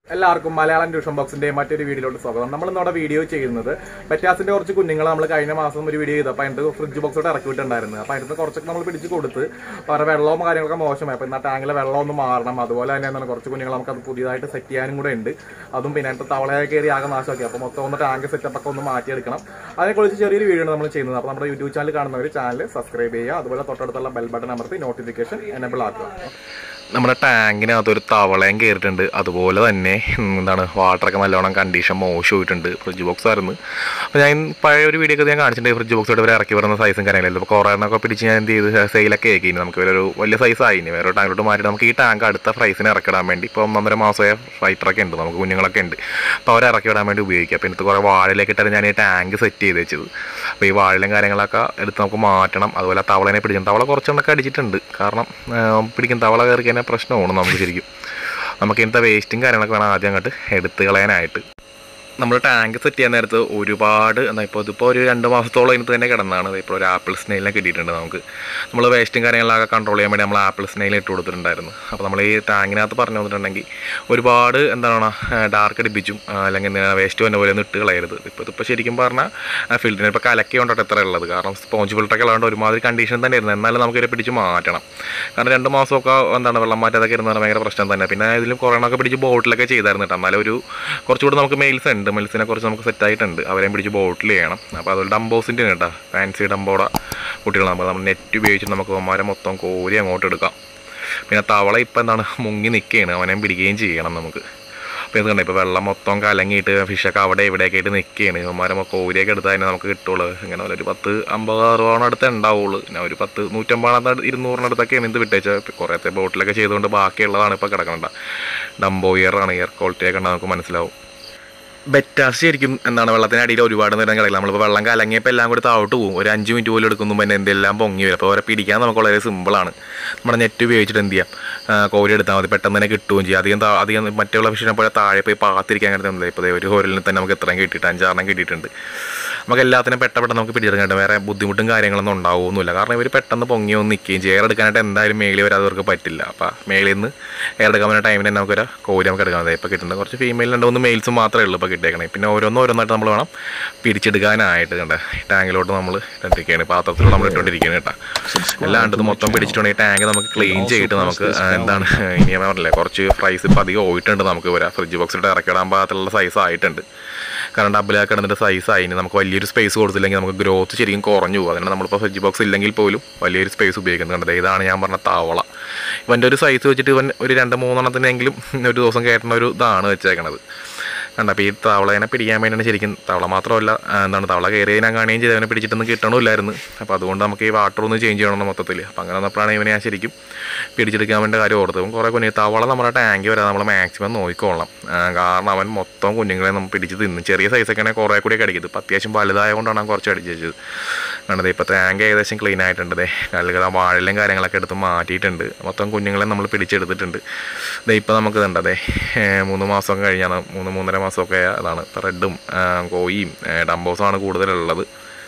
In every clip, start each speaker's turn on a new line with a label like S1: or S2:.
S1: എല്ലാവർക്കും മലയാളം ട്യൂഷൻ ബോക്സിന്റെ മറ്റൊരു വീഡിയോയിലോട്ട് സ്വാഗതം നമ്മൾ നമ്മുടെ വീഡിയോ ചെയ്യുന്നത് ബറ്റാസിന്റെ കുറച്ച് കുഞ്ഞുങ്ങൾ നമ്മൾ കഴിഞ്ഞ മാസം ഒരു വീഡിയോ ചെയ്തപ്പോൾ അതിന്റെ ഫ്രിഡ്ജ് ബോക്സോട്ട് ഇറക്കി വിട്ടുണ്ടായിരുന്നു അപ്പോൾ അതിന് കുറച്ചൊക്കെ നമ്മൾ പിടിച്ച് കൊടുത്ത് അവരുടെ വെള്ളവും കാര്യങ്ങളൊക്കെ മോശമായി അപ്പോൾ ഇന്നാ ടാങ്കിലെ വെള്ളം ഒന്ന് മാറണം അതുപോലെ തന്നെ എന്താണ് കുറച്ച് കുഞ്ഞുങ്ങൾ നമുക്ക് അത് പുതിയതായിട്ട് സെറ്റ് ചെയ്യാനും കൂടെ ഉണ്ട് അതും പിന്നെ അതിന്റെ തവളയെ കയറി ആകെ നാശമാക്കി അപ്പോൾ മൊത്തം ഒന്ന് ടാങ്ക് സെറ്റപ്പ് ഒക്കെ ഒന്ന് മാറ്റിയെടുക്കണം അതിനെക്കുറിച്ച് ചെറിയൊരു വീഡിയോ ആണ് നമ്മൾ ചെയ്യുന്നത് അപ്പോൾ നമ്മുടെ യൂട്യൂബ് ചാനൽ കാണുന്നവർ ചാനൽ സബ്സ്ക്രൈബ് ചെയ്യുക അതുപോലെ തൊട്ടടുത്തുള്ള ബെൽ ബട്ടൺ അമർത്തി നോട്ടിഫിക്കേഷൻ എനബിൾ ആക്കുക
S2: നമ്മുടെ ടാങ്കിനകത്ത് ഒരു തവളയും കയറിയിട്ടുണ്ട് അതുപോലെ തന്നെ ഉം, എന്താണ് വാട്ടറൊക്കെ നല്ലോണം കണ്ടീഷൻ മോശമായിട്ടുണ്ട് ഫ്രിഡ്ജ് ബോക്സ് ആയിരുന്നു അപ്പോൾ ഞാൻ പഴയ ഒരു വീഡിയോ ഒക്കെ ഞാൻ കാണിച്ചിട്ടുണ്ട് ഫ്രിഡ്ജ് ബോക്സ് ഇവരെ ഇറക്കി വരുന്ന സൈസും കാര്യങ്ങളല്ലോ അപ്പോൾ കുറേ എണ്ണമൊക്കെ പിടിച്ച് ഞാൻ എന്ത് ചെയ്ത് സെയിലൊക്കെ ആക്കി ഇനി നമുക്ക് ഒരു വലിയ സൈസ് ആയി ഇനി വേറെ ടാങ്കിലോട്ട് മാറ്റി നമുക്ക് ഈ ടാങ്ക് അടുത്ത പ്രൈസിന് ഇറക്കിടാൻ വേണ്ടി ഇപ്പോൾ ഒന്നൊന്നര മാസമായ ഫൈറ്ററൊക്കെ ഉണ്ട് നമുക്ക് കുഞ്ഞുങ്ങളൊക്കെ ഉണ്ട് അപ്പോൾ അവരെ ഇറക്കി വിടാൻ വേണ്ടി ഉപയോഗിക്കാം അപ്പോൾ ഇന്നത്തെ കുറേ വാഴയിലേക്ക് ഇട്ടാണ് ഞാൻ ഈ ടാങ്ക് സെറ്റ് ചെയ്ത് വെച്ചത് അപ്പോൾ ഈ വാഴയിലും കാര്യങ്ങളൊക്കെ എടുത്ത് നമുക്ക് മാറ്റണം അതുപോലെ തവളനെ പിടിക്കണം തവള കുറച്ചെണ്ണൊക്കെ അടിച്ചിട്ടുണ്ട് കാരണം ആ, പിടിക്കും തവള കയറി കഴിഞ്ഞാൽ പ്രശ്നമാണ് നമുക്ക് ശരിക്കും നമുക്ക് ഇന്നത്തെ വേസ്റ്റും കാര്യങ്ങളൊക്കെ വേണം ആദ്യം അങ്ങോട്ട് എടുത്ത് കളയാനായിട്ട് നമ്മൾ ടാങ്ക് സെറ്റ് ചെയ്യാൻ നേരത്ത് ഒരുപാട് എന്താ ഇപ്പോൾ ഇതിപ്പോൾ ഒരു രണ്ട് മാസത്തോളം ഇതിനകത്ത് തന്നെ കിടന്നതാണ് ഇപ്പോൾ ഒരു ആപ്പിൾ സ്നെയിലിനെ കിട്ടിയിട്ടുണ്ട് നമുക്ക് നമ്മൾ വേസ്റ്റും കാര്യങ്ങളൊക്കെ കൺട്രോൾ ചെയ്യാൻ വേണ്ടി നമ്മൾ ആപ്പിൾ സ്നെയിൽ ഇട്ട് കൊടുത്തിട്ടുണ്ടായിരുന്നു അപ്പോൾ നമ്മൾ ഈ ടാങ്കിനകത്ത് പറഞ്ഞു വന്നിട്ടുണ്ടെങ്കിൽ ഒരുപാട് എന്താണ് ഡാർക്ക് അടിപ്പിച്ചും ആ, അല്ലെങ്കിൽ വേസ്റ്റ് വന്ന പോലെ ഒന്നും ഇട്ട് കളയരുത് ഇപ്പോൾ ഇതിപ്പോൾ ശരിക്കും പറഞ്ഞാൽ ഫിൽറ്ററിന് ഇപ്പോൾ കലക്കി കൊണ്ടോട്ടെ എത്ര ഉള്ളത് കാരണം സ്പോഞ്ച് ഫിൽറ്ററൊക്കെ ഉള്ളതുകൊണ്ട് ഒരുമാതിരി കണ്ടീഷൻ തന്നെ ആയിരുന്നു എന്നാലും നമുക്ക് ഇതിനെ പിടിച്ച് മാറ്റണം കാരണം രണ്ട് മാസമൊക്കെ എന്താണ് വെള്ളം മാറ്റാതൊക്കെ ഇരുന്നത് ഭയങ്കര പ്രശ്നം തന്നെ പിന്നെ ഇതിൽ കൊറോണൊക്കെ പിടിച്ച് ബോട്ടിലൊക്കെ ചെയ്തായിരുന്നു കേട്ടോ എന്നാലും ഒരു കുറച്ചുകൂടി നമുക്ക് മെയിൽസ് ഉണ്ട് മെയിൽസിനെ കുറിച്ച് നമുക്ക് സെറ്റ് ആയിട്ടുണ്ട് അവരെയും പിടിച്ച് ബോട്ടിൽ ചെയ്യണം അപ്പോൾ അതുപോലെ ഡംബോസിൻ്റെ കേട്ടോ ഫാൻസി ഡംബോടെ കുട്ടികൾ നമ്മൾ നമ്മൾ നെറ്റ് ഉപയോഗിച്ചിട്ട് നമുക്ക് അവന്മാരെ മൊത്തം കോരി അങ്ങോട്ട് എടുക്കാം പിന്നെ തവള ഇപ്പം എന്താണ് മുങ്ങി നിൽക്കുകയാണ് അവനെയും പിടിക്കുകയും ചെയ്യണം നമുക്ക് അപ്പോൾ ഇത് കണ്ടോ ഇപ്പോൾ വെള്ളം മൊത്തം കലങ്ങിയിട്ട് ഫിഷൊക്കെ അവിടെ ഇവിടെയൊക്കെ ആയിട്ട് നിൽക്കുകയാണ് ഇവന്മാരെ കോരിയൊക്കെ എടുത്താൽ തന്നെ നമുക്ക് കിട്ടുള്ളൂ ഇങ്ങനെ ഒരു പത്ത് അമ്പത് അറുപതാണ് അടുത്ത് ഉണ്ടാവുള്ളൂ പിന്നെ ഒരു പത്ത് നൂറ്റമ്പതാണ് ഇരുന്നൂറിനടുത്തൊക്കെയാണ് ഇത് വിട്ടേച്ചത് കുറേത്തെ ബോട്ടിലൊക്കെ ചെയ്തുകൊണ്ട് ബാക്കിയുള്ളതാണ് ഇപ്പോൾ കിടക്കണ്ട ഡംബോ ഇയറാണ് ഇയർ ക്വാളിറ്റിയൊക്കെ ഉണ്ട് നമുക്ക് മനസ്സിലാവും ബെറ്റാസ് ശരിക്കും എന്താണ് വെള്ളത്തിനടിയിൽ ഒരുപാട് നേരം കിടക്കില്ല നമ്മളിപ്പോൾ വെള്ളം കലങ്ങിയപ്പോൾ എല്ലാം കൂടി താഴോട്ട് പോകും ഒരു അഞ്ച് മിനിറ്റ് പോലും എടുക്കുമ്പോൾ തന്നെ എന്തെല്ലാം പൊങ്ങി വരും അപ്പോൾ അവരെ പിടിക്കാൻ നമുക്ക് വളരെ സിമ്പിളാണ് നമ്മുടെ നെറ്റ് ഉപയോഗിച്ചിട്ട് എന്ത് ചെയ്യാം ആ, കോരി എടുത്താൽ മതി പെട്ടെന്ന് തന്നെ കിട്ടുകയും ചെയ്യും അധികം താ- അധികം മറ്റുള്ള ഫിഷിനെ പോലെ താഴെ പോയി പാത്തിരിക്കാൻ കിട്ടുന്നില്ല ഇപ്പോൾ ദേ ഒരു ഹോരലിൽ തന്നെ നമുക്ക് എത്രയും കിട്ടിയിട്ട് അഞ്ചാറെണ്ണം കിട്ടിയിട്ടുണ്ട് നമുക്ക് എല്ലാത്തിനും പെട്ട പെട്ടെന്ന് നമുക്ക് പിടിച്ചെടുക്കാൻ കിട്ടും വേറെ ബുദ്ധിമുട്ടും കാര്യങ്ങളൊന്നും ഉണ്ടാവുമൊന്നുമില്ല കാരണം ഇവർ പെട്ടെന്ന് പൊങ്ങി ഒന്ന് നിൽക്കുകയും ചെയ്യും എയർ എടുക്കാനായിട്ട് എന്തായാലും മേളിൽ വരാതെ അവർക്ക് പറ്റില്ല അപ്പോൾ മേളിൽ നിന്ന് എയർ എടുക്കാൻ പറ്റുന്ന ടൈമിന് തന്നെ നമുക്കൊരു കോരി നമുക്ക് എടുക്കാൻ മതി ഇപ്പോൾ കിട്ടുന്നത് കുറച്ച് ഫീമെയിൽ രണ്ട് മൂന്ന് മെയിൽസ് മാത്രമേ ഉള്ളൂ ഇപ്പോൾ കിട്ടിയേക്കണേ പിന്നെ ഓരോന്നും ഓരോന്നായിട്ട് നമ്മൾ വേണം പിടിച്ചെടുക്കാനായിട്ട് കണ്ട ടാങ്കിലോട്ട് നമ്മൾ ഇട്ടിരിക്കുകയാണ് പാത്രത്തിൽ നമ്മൾ ഇട്ടുകൊണ്ടിരിക്കുകയാണ് കേട്ടോ എല്ലാം ഇത് മൊത്തം പിടിച്ചിട്ടുണ്ടെങ്കിൽ ടാങ്ക് നമുക്ക് ക്ലീൻ ചെയ്തിട്ട് നമുക്ക് ആ, എന്താണ് ഇനി ഞാൻ പറഞ്ഞില്ലേ കുറച്ച് ഫ്രൈസ് ഇപ്പോൾ അധികം പോയിട്ടുണ്ട് നമുക്ക് വരാം ഫ്രിഡ്ജ് ബോക്സിൽ ഇറക്കിടാൻ പാകത്തുള്ള സൈസ് ആയിട്ടുണ്ട് കാരണം ഡബിളാക്കി കിടന്നിട്ട് സൈസ് ആയി ഇനി നമുക്ക് വലിയൊരു സ്പേസ് കൊടുത്തില്ലെങ്കിൽ നമുക്ക് ഗ്രോത്ത് ശരിക്കും കുറഞ്ഞു പോകും അതുകൊണ്ട് നമ്മളിപ്പോൾ ഫ്രിഡ്ജ് ബോക്സ് ഇല്ലെങ്കിൽ പോലും വലിയൊരു സ്പേസ് ഉപയോഗിക്കുന്നത് കണ്ടത് ഇതാണ് ഞാൻ പറഞ്ഞ താവള ഇവൻ്റെ ഒരു സൈസ് വെച്ചിട്ട് ഇവൻ ഒരു രണ്ട് മൂന്നെണ്ണത്തിനെങ്കിലും ഒരു ദിവസം കയറ്റുന്ന ഒരു ഇതാണ് വെച്ചേക്കണത് കണ്ട അപ്പോൾ ഈ തവളേനെ പിടിക്കാൻ വേണ്ടിയാണ് ശരിക്കും തവള മാത്രമല്ല ആ, എന്താണ് തവള കയറി ഞാൻ കാണുകയും ചെയ്ത് അവനെ പിടിച്ചിട്ടൊന്നും കിട്ടണമില്ലായിരുന്നു അപ്പോൾ അതുകൊണ്ട് നമുക്ക് ഈ വാട്ടർ ഒന്ന് ചേഞ്ച് ചെയ്യണം മൊത്തത്തിൽ അപ്പോൾ അങ്ങനെ വന്നപ്പോഴാണ് ഇവനെ ഞാൻ ശരിക്കും പിടിച്ചെടുക്കാൻ വേണ്ടി കാര്യം ഓർത്തത് ഇവൻ കുറേ കുഞ്ഞു തവള നമ്മുടെ ടാങ്ക് വരാതെ നമ്മൾ മാക്സിമം നോക്കിക്കോളണം ആ, കാരണം അവൻ മൊത്തം കുഞ്ഞുങ്ങളെ നമ്മൾ പിടിച്ച് തിന്നും ചെറിയ സൈസൊക്കെ ആണെങ്കിൽ കുറേ കൂടി അടിക്കുന്നത് ഇപ്പം അത്യാവശ്യം വലുതായ കൊണ്ടാണ് അവൻ കുറച്ച് അടിച്ച് വെച്ചത് കണ്ടത് ഇപ്പോൾ ടാങ്ക് ഏകദേശം ക്ലീൻ ആയിട്ടുണ്ട് ദേ കല്ലുകൾ വാഴലും കാര്യങ്ങളൊക്കെ എടുത്ത് മാറ്റിയിട്ടുണ്ട് മൊത്തം കുഞ്ഞുങ്ങളെ നമ്മൾ പിടിച്ചെടുത്തിട്ടുണ്ട് ദേ ഇപ്പോൾ നമുക്ക് ഇതുണ്ട് അതെ മൂന്ന് മാസമൊക്കെ കഴിഞ്ഞാണ് മൂന്ന് മൂന്നര മാസമൊക്കെ അതാണ് ഇപ്പോൾ റെഡും കോയിയും ഡംബോസുമാണ് കൂടുതലുള്ളത്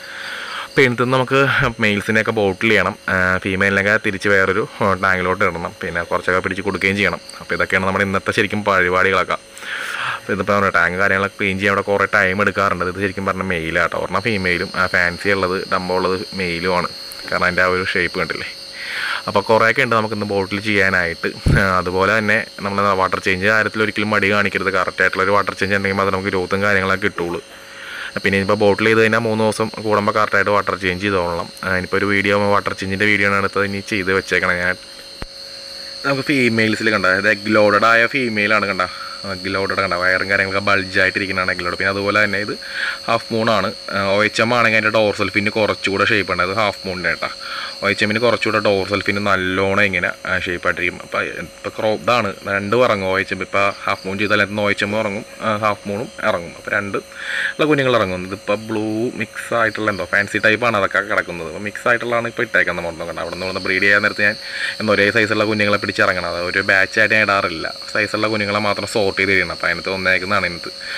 S2: അപ്പോൾ ഇതിൽ നമുക്ക് മെയിൽസിനെയൊക്കെ ബോട്ടിൽ ചെയ്യണം ഫീമെയിലിനൊക്കെ തിരിച്ച് വേറൊരു ടാങ്കിലോട്ട് ഇടണം പിന്നെ കുറച്ചൊക്കെ പിടിച്ച് കൊടുക്കുകയും ചെയ്യണം അപ്പോൾ ഇതൊക്കെയാണ് നമ്മുടെ ഇന്നത്തെ ശരിക്കും പരിപാടികളൊക്കെ അപ്പോൾ ഇതിപ്പോൾ ടാങ്ക് കാര്യങ്ങളൊക്കെ ക്ലീൻ ചെയ്യാൻ അവിടെ കുറേ ടൈം എടുക്കാറുണ്ട് ഇത് ശരിക്കും പറഞ്ഞാൽ മെയിലാട്ടോ ഒരെണ്ണം ഫീമെയിലും ഫാൻസി ഉള്ളത് ഡംബോ ഉള്ളത് മെയിലുമാണ് കാരണം അതിൻ്റെ ആ ഒരു ഷേപ്പ് കണ്ടില്ലേ അപ്പോൾ കുറേയൊക്കെ ഉണ്ട് നമുക്കിന്ന് ബോട്ടിൽ ചെയ്യാനായിട്ട് ആ, അതുപോലെ തന്നെ നമ്മൾ വാട്ടർ ചേഞ്ച് കാര്യത്തിൽ ഒരിക്കലും മടി കാണിക്കരുത് കറക്റ്റായിട്ടുള്ള ഒരു വാട്ടർ ചേഞ്ച് ഉണ്ടെങ്കിൽ അത് നമുക്ക് ഗ്രോത്തും കാര്യങ്ങളൊക്കെ കിട്ടുള്ളൂ പിന്നെ ഇപ്പോൾ ബോട്ടിൽ ചെയ്ത് കഴിഞ്ഞാൽ മൂന്ന് ദിവസം കൂടുമ്പോൾ കറക്റ്റായിട്ട് വാട്ടർ ചേഞ്ച് ചെയ്തോളണം ആ, ഇനിയിപ്പോൾ ഒരു വീഡിയോ വാട്ടർ ചേഞ്ചിൻ്റെ വീഡിയോ ആണ് അടുത്തത് ഇനി ചെയ്ത് വെച്ചേക്കണം ഞാൻ നമുക്ക് ഫീമെയിൽസിൽ കണ്ട അതായത് എഗ് ലോഡഡ് ആയ ഫീമെയിലാണ് കണ്ട എഗ് ലോഡഡ് കണ്ട വയറും കാര്യങ്ങളൊക്കെ ബൾജായിട്ടിരിക്കുന്നതാണ് എഗ് ലോഡ് പിന്നെ അതുപോലെ തന്നെ ഇത് ഹാഫ് മൂണാണ് ഒ എച്ച് എം ആണെങ്കിൽ അതിൻ്റെ ഡോർസൽ ഫിന്ന് കുറച്ചുകൂടെ ഷേപ്പ് ഉണ്ട് അത് ഹാഫ് മൂണിൻ്റെ കേട്ടോ ഒ എച്ച് എമ്മിന് കുറച്ചുകൂടെ ഡോർസൽ ഫിന്ന് നല്ലോണം ഇങ്ങനെ ഷേപ്പ് ആയിട്ടിരിക്കും അപ്പോൾ ഇപ്പോൾ ക്രോ ഇതാണ് രണ്ട് ഇറങ്ങും ഒ എച്ച് എം ഇപ്പോൾ ഹാഫ് മൂൺ ചെയ്താൽ ഒ എച്ച് എം ഇറങ്ങും ഹാഫ് മൂണും ഇറങ്ങും അപ്പോൾ രണ്ട് ഉള്ള കുഞ്ഞുങ്ങൾ ഇറങ്ങും ഇതിപ്പോൾ ബ്ലൂ മിക്സ് ആയിട്ടുള്ള എന്തോ ഫാൻസി ടൈപ്പാണ് അതൊക്കെ കിടക്കുന്നത് അപ്പോൾ മിക്സ് ആയിട്ടുള്ളതാണ് ഇപ്പോൾ ഇട്ടേക്കുന്നത് മൊത്തം കണ്ട അവിടെ നിന്ന് ബ്രീഡ് ചെയ്യാൻ നേരത്ത് ഞാൻ എന്താ ഒരേ സൈസുള്ള കുഞ്ഞുങ്ങളെ പിടിച്ചിറങ്ങണം അത് ഒരു ബാച്ചായിട്ട് ഞാൻ ഇടാറില്ല സൈസുള്ള കുഞ്ഞുങ്ങളെ മാത്രം സോർട്ട് ചെയ്ത് തരണം അപ്പോൾ അതിനകത്ത് ഒന്നേക്കുന്നതാണ് ഇതിനകത്ത്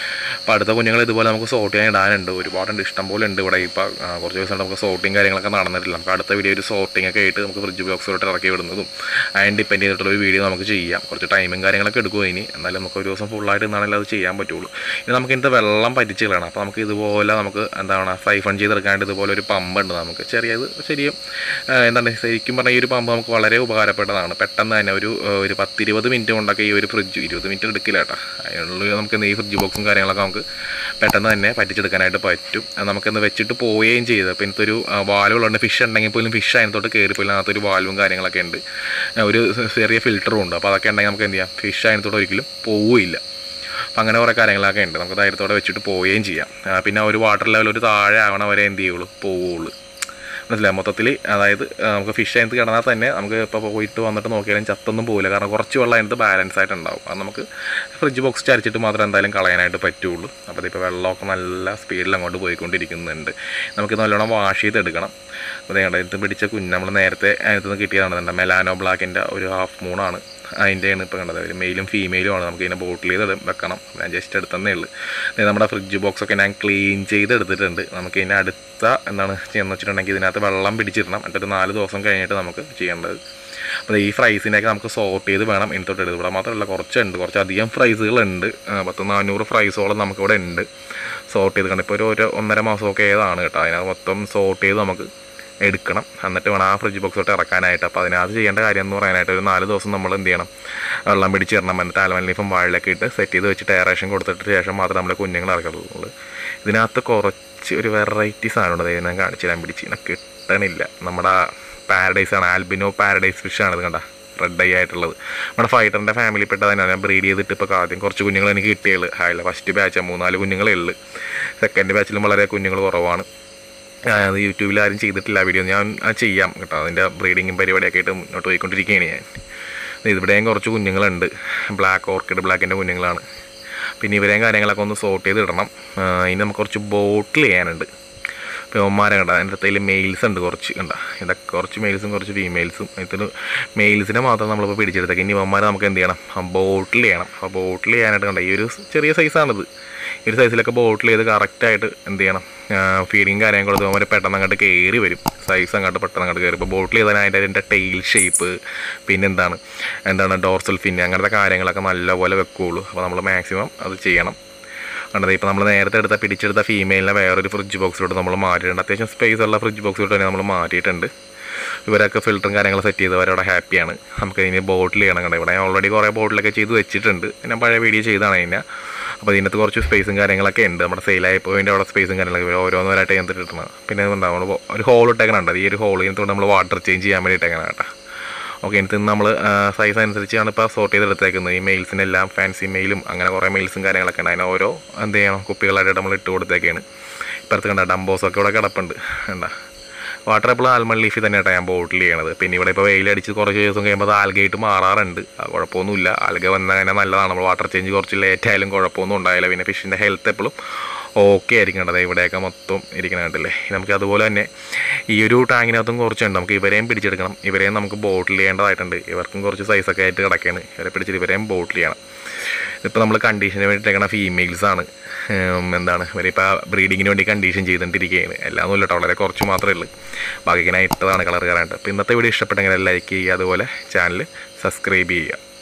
S2: അപ്പോൾ അടുത്ത കുഞ്ഞുങ്ങൾ ഇതുപോലെ നമുക്ക് സോർട്ട് ചെയ്യാൻ ഇടാനുണ്ട് ഒരുപാടുണ്ട് ഇഷ്ടം പോലെ ഉണ്ട് ഇവിടെ ഇപ്പോൾ കുറച്ച് ദിവസം നമുക്ക് സോർട്ടിങ് കാര്യങ്ങളൊക്കെ നടന്നിട്ടില്ല നമുക്ക് അടുത്ത വീഡിയോ ഒരു സോർട്ടിംഗ് ഒക്കെ ആയിട്ട് നമുക്ക് ഫ്രിഡ്ജ് ബോക്സിലോട്ട് ഇറക്കി വിടുന്നതും അതിന് ഡിപ്പെൻഡ് ചെയ്തിട്ടുള്ള ഒരു വീഡിയോ നമുക്ക് ചെയ്യാം കുറച്ച് ടൈമും കാര്യങ്ങളൊക്കെ എടുക്കും ഇനി എന്നാലും നമുക്ക് ഒരു ദിവസം ഫുള്ളായിട്ട് എന്നാണല്ലോ അത് ചെയ്യാൻ പറ്റുള്ളൂ ഇനി നമുക്ക് ഇതിൻ്റെ വെള്ളം പറ്റിച്ച് കളയണം അപ്പോൾ നമുക്ക് ഇതുപോലെ നമുക്ക് എന്താണ് സൈഫൺ ചെയ്തെടുക്കാനായിട്ട് ഇതുപോലെ ഒരു പമ്പ് ഉണ്ട് നമുക്ക് ചെറിയത് ശരിയും ആ, എന്താണ് ശരിക്കും പറഞ്ഞാൽ ഈ ഒരു പമ്പ് നമുക്ക് വളരെ ഉപകാരപ്പെട്ടതാണ് പെട്ടെന്ന് തന്നെ ഒരു ആ, ഒരു പത്തിരുപത് മിനിറ്റ് കൊണ്ടൊക്കെ ഈ ഒരു ഫ്രിഡ്ജ് ഇരുപത് മിനിറ്റ് എടുക്കില്ല കേട്ടോ അതിനുള്ള നമുക്ക് ഈ ഫ്രിഡ്ജ് ബോക്സും കാര്യങ്ങളൊക്കെ നമുക്ക് പെട്ടെന്ന് തന്നെ പറ്റിച്ചെടുക്കാനായിട്ട് പറ്റും അത് നമുക്കൊന്ന് വെച്ചിട്ട് പോവുകയും ചെയ്ത് അപ്പോൾ ഇതിനകത്ത് ഒരു വാലുകളുണ്ട് ഫിഷ് ഉണ്ടെങ്കിൽ പോലും ഫിഷ് അതിനകത്തോട്ട് കയറിപ്പോയില്ല അതിനകത്തൊരു വാൽവും കാര്യങ്ങളൊക്കെ ഉണ്ട് ആ, ഒരു ചെറിയ ഫിൽറ്ററും ഉണ്ട് അപ്പോൾ അതൊക്കെ ഉണ്ടെങ്കിൽ നമുക്ക് എന്ത് ചെയ്യാം ഫിഷ് അതിനകത്തോട്ട് ഒരിക്കലും പോവില്ല അപ്പം അങ്ങനെ കുറേ കാര്യങ്ങളൊക്കെ ഉണ്ട് നമുക്ക് ധൈര്യത്തോടെ വെച്ചിട്ട് പോവുകയും ചെയ്യാം ആ, പിന്നെ ആ ഒരു വാട്ടർ ലെവൽ ഒരു താഴെ ആവണ വരെ എന്ത് ചെയ്യുള്ളൂ പോവുള്ളൂ മനസ്സിലായി മൊത്തത്തിൽ അതായത് ആ, നമുക്ക് ഫിഷ് അതിനകത്ത് കിടന്നാൽ തന്നെ നമുക്ക് ഇപ്പോൾ പോയിട്ട് വന്നിട്ട് നോക്കിയാലും ചത്തൊന്നും പോകില്ല കാരണം കുറച്ച് വെള്ളം അതിനകത്ത് ബാലൻസ് ആയിട്ട് ഉണ്ടാവും അത് നമുക്ക് ഫ്രിഡ്ജ് ബോക്സ് ചരിച്ചിട്ട് മാത്രമേ എന്തായാലും കളയാനായിട്ട് പറ്റുള്ളൂ അപ്പോൾ ഇതിപ്പോൾ വെള്ളമൊക്കെ നല്ല സ്പീഡിൽ അങ്ങോട്ട് പോയിക്കൊണ്ടിരിക്കുന്നുണ്ട് നമുക്ക് നല്ലോണം വാഷ് ചെയ്തെടുക്കണം അപ്പോൾ വേണ്ട ഇത് പിടിച്ച കുഞ്ഞ് നമ്മൾ നേരത്തെ അതിനകത്ത് നിന്ന് കിട്ടിയതാണ് മെലാനോ ബ്ലാക്കിൻ്റെ ഒരു ഹാഫ് മൂണാണ് അതിൻ്റെയാണ് ഇപ്പോൾ കണ്ടത് ഒരു മെയിലും ഫീമെയിലും ആണ് നമുക്ക് ഇതിനെ ബോട്ടിൽ ചെയ്ത് ഇട- വെക്കണം ഞാൻ ജസ്റ്റ് എടുത്തന്നേ ഉള്ളൂ ദേ നമ്മുടെ ഫ്രിഡ്ജ് ബോക്സ് ഒക്കെ ഞാൻ ക്ലീൻ ചെയ്ത് എടുത്തിട്ടുണ്ട് നമുക്ക് ഇതിനെ അടുത്ത എന്താണ് ചെയ്യുന്ന വെച്ചിട്ടുണ്ടെങ്കിൽ ഇതിനകത്ത് വെള്ളം പിടിച്ചിടണം എന്നിട്ട് നാല് ദിവസം കഴിഞ്ഞിട്ട് നമുക്ക് ചെയ്യേണ്ടത് അപ്പോൾ ഈ ഫ്രൈസിനെയൊക്കെ നമുക്ക് സോർട്ട് ചെയ്ത് വേണം ഇതിനകത്തോട്ട് എടുത്ത് ഇവിടെ മാത്രമല്ല കുറച്ചുണ്ട് കുറച്ച് അധികം ഫ്രൈസുകളുണ്ട് ആ, പത്ത് നാനൂറ് ഫ്രൈസോളം നമുക്കിവിടെ ഉണ്ട് സോർട്ട് ചെയ്ത് കണ്ട് ഇപ്പോൾ ഒരു ഒരു ഒന്നര മാസമൊക്കെ ഏതാണ് കേട്ടോ അതിനകത്ത് മൊത്തം സോർട്ട് ചെയ്ത് നമുക്ക് എടുക്കണം എന്നിട്ട് വേണം ആ ഫ്രിഡ്ജ് ബോക്സോട്ട് ഇറക്കാനായിട്ട് അപ്പോൾ അതിനകത്ത് ചെയ്യേണ്ട കാര്യം എന്ന് പറയാനായിട്ട് ഒരു നാല് ദിവസം നമ്മൾ എന്ത് ചെയ്യണം വെള്ളം പിടിച്ചിടണം എന്നിട്ട് ആൽമൻ ലീഫും വാഴയിലൊക്കെ ഇട്ട് സെറ്റ് ചെയ്ത് വെച്ചിട്ട് എയറേഷൻ കൊടുത്തിട്ട് ശേഷം മാത്രമേ നമ്മൾ കുഞ്ഞുങ്ങൾ ഇറക്കുള്ളൂ ഇതിനകത്ത് കുറച്ച് ഒരു വെറൈറ്റി സാധനമുണ്ട് അതായത് ഞാൻ കാണിച്ചു തരാൻ പിടിച്ച് ഇതിനെ കിട്ടണില്ല നമ്മുടെ പാരഡൈസ് ആണ് ആൽബിനോ പാരഡൈസ് ഫിഷാണ് ഇത് കണ്ട റെഡ് ഐ ആയിട്ടുള്ളത് നമ്മുടെ ഫൈറ്ററിൻ്റെ ഫാമിലിപ്പെട്ട തന്നെയാണ് ഞാൻ ബ്രീഡ് ചെയ്തിട്ട് ഇപ്പോൾ ആദ്യം കുറച്ച് കുഞ്ഞുങ്ങൾ എനിക്ക് കിട്ടിയുള്ളൂ ഹായില്ല ഫസ്റ്റ് ബാച്ചാണ് മൂന്നാല് കുഞ്ഞുങ്ങളേ ഉള്ളൂ സെക്കൻഡ് ബാച്ചിലും വളരെ കുഞ്ഞുങ്ങൾ കുറവാണ് ആ, അത് യൂട്യൂബിൽ ആരും ചെയ്തിട്ടില്ല വീഡിയോ ഞാൻ അത് ചെയ്യാം കേട്ടോ അതിൻ്റെ ബ്രീഡിങ്ങും പരിപാടിയൊക്കെ ആയിട്ട് മുന്നോട്ട് പോയിക്കൊണ്ടിരിക്കുകയാണ് ഞാൻ ഇവിടെയും കുറച്ച് കുഞ്ഞുങ്ങളുണ്ട് ബ്ലാക്ക് ഓർക്കിഡ് ബ്ലാക്കിൻ്റെ കുഞ്ഞുങ്ങളാണ് പിന്നെ ഇവരെയും കാര്യങ്ങളൊക്കെ ഒന്ന് സോർട്ട് ചെയ്ത് ഇടണം ആ, ഇനി നമുക്ക് കുറച്ച് ബോട്ടിൽ ചെയ്യാനുണ്ട് ഇപ്പോൾ ഇവന്മാരെ കണ്ട അതിൻ്റെ അടുത്തതിൽ മെയിൽസ് ഉണ്ട് കുറച്ച് കണ്ട ഇതൊക്കെ കുറച്ച് മെയിൽസും കുറച്ച് ഫീമെയിൽസും ഇതിൽ മെയിൽസിനെ മാത്രം നമ്മളിപ്പോൾ പിടിച്ചെടുത്തേക്ക് ഇനി ഇവന്മാരെ നമുക്ക് എന്ത് ചെയ്യണം ബോട്ടിൽ ചെയ്യണം അപ്പോൾ ബോട്ടിൽ ചെയ്യാനായിട്ട് കണ്ട ഈ ഒരു ചെറിയ സൈസാണിത് ഈ ഒരു സൈസിലൊക്കെ ബോട്ടിൽ ചെയ്ത് കറക്റ്റായിട്ട് എന്ത് ചെയ്യണം ഫീഡിങ് കാര്യം കൊടുത്ത് അവർ പെട്ടെന്ന് അങ്ങോട്ട് കയറി വരും സൈസ് അങ്ങോട്ട് പെട്ടെന്ന് അങ്ങോട്ട് കയറി ഇപ്പോൾ ബോട്ടിൽ ചെയ്താൽ അതിൻ്റെ അതിൻ്റെ ടെയിൽ ഷേപ്പ് പിന്നെന്താണ് എന്താണ് ഡോർസൽ ഫിൻ അങ്ങനത്തെ കാര്യങ്ങളൊക്കെ നല്ലപോലെ വെക്കുകയുള്ളൂ അപ്പോൾ നമ്മൾ മാക്സിമം അത് ചെയ്യണം കണ്ടത് ഇപ്പോൾ നമ്മൾ നേരത്തെ എടുത്ത പിടിച്ചെടുത്ത ഫീമെയിലിനെ വേറൊരു ഫ്രിഡ്ജ് ബോക്സിലോട്ട് നമ്മൾ മാറ്റിയിട്ടുണ്ട് അത്യാവശ്യം സ്പേസ് ഉള്ള ഫ്രിഡ്ജ് ബോക്സിലോട്ട് തന്നെ നമ്മൾ മാറ്റിയിട്ടുണ്ട് ഇവരൊക്കെ ഫിൽറ്ററും കാര്യങ്ങളും സെറ്റ് ചെയ്ത് അവരവിടെ ഹാപ്പിയാണ് നമുക്ക് ഇനി ബോട്ടിൽ ചെയ്യണം കണ്ടത് ഇവിടെ ഞാൻ ഓൾറെഡി കുറേ ബോട്ടിലൊക്കെ ചെയ്ത് വെച്ചിട്ടുണ്ട് ഞാൻ പഴയ വീഡിയോ ചെയ്താണ് അതിനെ അപ്പോൾ ഇതിനകത്ത് കുറച്ച് സ്പേസും കാര്യങ്ങളൊക്കെ ഉണ്ട് നമ്മുടെ സെയിലായി പോയിൻ്റെ അവിടെ സ്പേസും കാര്യങ്ങളൊക്കെ ഇവർ ഓരോന്നോരായിട്ട് ഞാൻ ഇട്ടിട്ടുണ്ട് പിന്നെ എന്താ നമ്മൾ ഒരു ഹോൾ ഇട്ടേക്കണുണ്ട് ഈ ഒരു ഹോൾ ഇതിനകത്ത് നമ്മൾ വാട്ടർ ചേഞ്ച് ചെയ്യാൻ വേണ്ടി ഇട്ടേക്കണം കേട്ടോ ഓക്കെ ഇതിനകത്ത് നമ്മൾ സൈസ് അനുസരിച്ചാണ് ഇപ്പോൾ സോർട്ട് ചെയ്തെടുത്തേക്കുന്നത് ഈ മെയിൽസിനെല്ലാം ഫാൻസി മെയിലും അങ്ങനെ കുറേ മെയിൽസും കാര്യങ്ങളൊക്കെ ഉണ്ട് അതിന് ഓരോ എന്ത് ചെയ്യണം കുപ്പികളായിട്ട് നമ്മൾ ഇട്ട് കൊടുത്തേക്കാണ് ഇപ്പുറത്ത് കണ്ട ഡംബോസൊക്കെ ഇവിടെ കിടപ്പുണ്ട് കണ്ട വാട്ടർ എപ്പോഴും ആൽമൺ ലീഫിൽ തന്നെയാട്ടോ ഞാൻ ബോട്ടിൽ ചെയ്യണത് പിന്നെ ഇവിടെ ഇപ്പോൾ വെയിലടിച്ച് കുറച്ച് ദിവസം കഴിയുമ്പോൾ അത് ആൽഗയായിട്ട് മാറാറുണ്ട് അത് കുഴപ്പമൊന്നുമില്ല ആൽഗ വന്നാൽ തന്നെ നല്ലതാണ് നമ്മൾ വാട്ടർ ചേഞ്ച് കുറച്ച് ലേറ്റ് ആയാലും കുഴപ്പമൊന്നും ഉണ്ടായില്ല പിന്നെ ഫിഷിൻ്റെ ഹെൽത്ത് എപ്പോഴും ഓക്കെ ആയിരിക്കും കണ്ടത് ഇവിടെയൊക്കെ മൊത്തം ഇരിക്കണ കണ്ടില്ലേ നമുക്ക് അതുപോലെ തന്നെ ഈ ഒരു ടാങ്കിനകത്തും കുറച്ചുണ്ട് നമുക്ക് ഇവരെയും പിടിച്ചെടുക്കണം ഇവരെയും നമുക്ക് ബോട്ടിൽ ചെയ്യേണ്ടതായിട്ടുണ്ട് ഇവർക്കും കുറച്ച് സൈസൊക്കെ ആയിട്ട് കിടക്കുകയാണ് ഇവരെ പിടിച്ചിട്ട് ഇവരെയും ബോട്ടിൽ ചെയ്യണം ഇപ്പോൾ നമ്മൾ കണ്ടീഷന് വേണ്ടിയിട്ടേക്കണ ഫീമെയിൽസ് ആണ് ഉം, എന്താണ് ഇവരിപ്പോൾ ബ്രീഡിങ്ങിന് വേണ്ടി കണ്ടീഷൻ ചെയ്തുകൊണ്ടിരിക്കുകയാണ് എല്ലാം ഒന്നും ഇല്ലട്ടോ വളരെ കുറച്ച് മാത്രമേ ഉള്ളൂ ബാക്കി ഇങ്ങനെ ഇട്ടതാണ് കളർ കയറാനായിട്ട് അപ്പോൾ ഇന്നത്തെ വീഡിയോ ഇഷ്ടപ്പെട്ടെങ്കിൽ ലൈക്ക് ചെയ്യുക അതുപോലെ ചാനൽ സബ്സ്ക്രൈബ് ചെയ്യുക